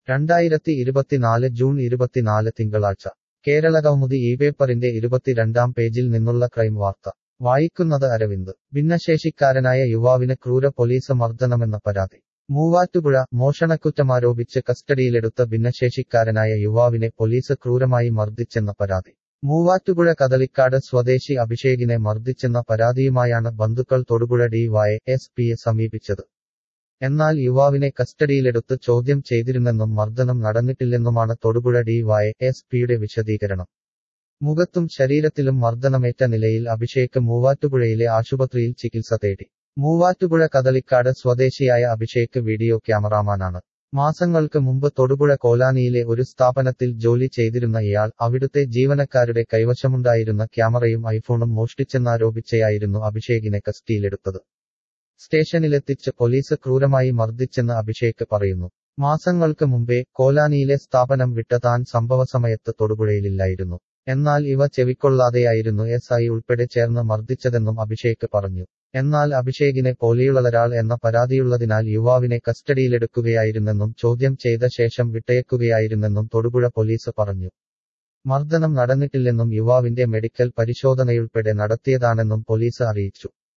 രണ്ടായിരത്തി ഇരുപത്തിനാല് ജൂൺ ഇരുപത്തിനാല് തിങ്കളാഴ്ച കേരളകൗമുദി ഈ പേപ്പറിന്റെ ഇരുപത്തിരണ്ടാം പേജിൽ നിന്നുള്ള ക്രൈം വാർത്ത വായിക്കുന്നത് അരവിന്ദ് ഭിന്നശേഷിക്കാരനായ യുവാവിന് ക്രൂര പോലീസ് മർദ്ദനമെന്ന പരാതി മൂവാറ്റുപുഴ മോഷണക്കുറ്റമാരോപിച്ച് കസ്റ്റഡിയിലെടുത്ത ഭിന്നശേഷിക്കാരനായ യുവാവിനെ പോലീസ് ക്രൂരമായി മർദ്ദിച്ചെന്ന പരാതി മൂവാറ്റുപുഴ കദളിക്കാട് സ്വദേശി അഭിഷേകിനെ മർദ്ദിച്ചെന്ന പരാതിയുമായാണ് ബന്ധുക്കൾ തൊടുപുഴ ഡി വൈ എസ് പിയെ സമീപിച്ചത് എന്നാൽ യുവാവിനെ കസ്റ്റഡിയിലെടുത്ത് ചോദ്യം ചെയ്തിരുന്നെന്നും മർദ്ദനം നടന്നിട്ടില്ലെന്നുമാണ് തൊടുപുഴ ഡി വൈ എസ് പിയുടെ വിശദീകരണം മുഖത്തും ശരീരത്തിലും മർദ്ദനമേറ്റ നിലയിൽ അഭിഷേക് മൂവാറ്റുപുഴയിലെ ആശുപത്രിയിൽ ചികിത്സ തേടി മൂവാറ്റുപുഴ കദളിക്കാട് സ്വദേശിയായ അഭിഷേക് വീഡിയോ ക്യാമറാമാനാണ് മാസങ്ങൾക്ക് മുമ്പ് തൊടുപുഴ കോലാനിയിലെ ഒരു സ്ഥാപനത്തിൽ ജോലി ചെയ്തിരുന്ന ഇയാൾ അവിടുത്തെ ജീവനക്കാരുടെ കൈവശമുണ്ടായിരുന്ന ക്യാമറയും ഐഫോണും മോഷ്ടിച്ചെന്നാരോപിച്ചയായിരുന്നു അഭിഷേകിനെ കസ്റ്റഡിയിലെടുത്തത് സ്റ്റേഷനിലെത്തിച്ച് പോലീസ് ക്രൂരമായി മർദ്ദിച്ചെന്ന് അഭിഷേക് പറയുന്നു മാസങ്ങൾക്ക് മുമ്പേ കോലാനിയിലെ സ്ഥാപനം വിട്ട താൻ സംഭവസമയത്ത് തൊടുപുഴയിലില്ലായിരുന്നു എന്നാൽ ഇവ ചെവിക്കൊള്ളാതെയായിരുന്നു എസ് ഐ ഉൾപ്പെടെ ചേർന്ന് മർദ്ദിച്ചതെന്നും അഭിഷേക് പറഞ്ഞു എന്നാൽ അഭിഷേകിനെ പോലെയുള്ളൊരാൾ എന്ന പരാതിയുള്ളതിനാൽ യുവാവിനെ കസ്റ്റഡിയിലെടുക്കുകയായിരുന്നെന്നും ചോദ്യം ചെയ്ത ശേഷം വിട്ടയക്കുകയായിരുന്നെന്നും തൊടുപുഴ പോലീസ് പറഞ്ഞു മർദ്ദനം നടന്നിട്ടില്ലെന്നും യുവാവിന്റെ മെഡിക്കൽ പരിശോധനയുൾപ്പെടെ നടത്തിയതാണെന്നും പോലീസ് അറിയിച്ചു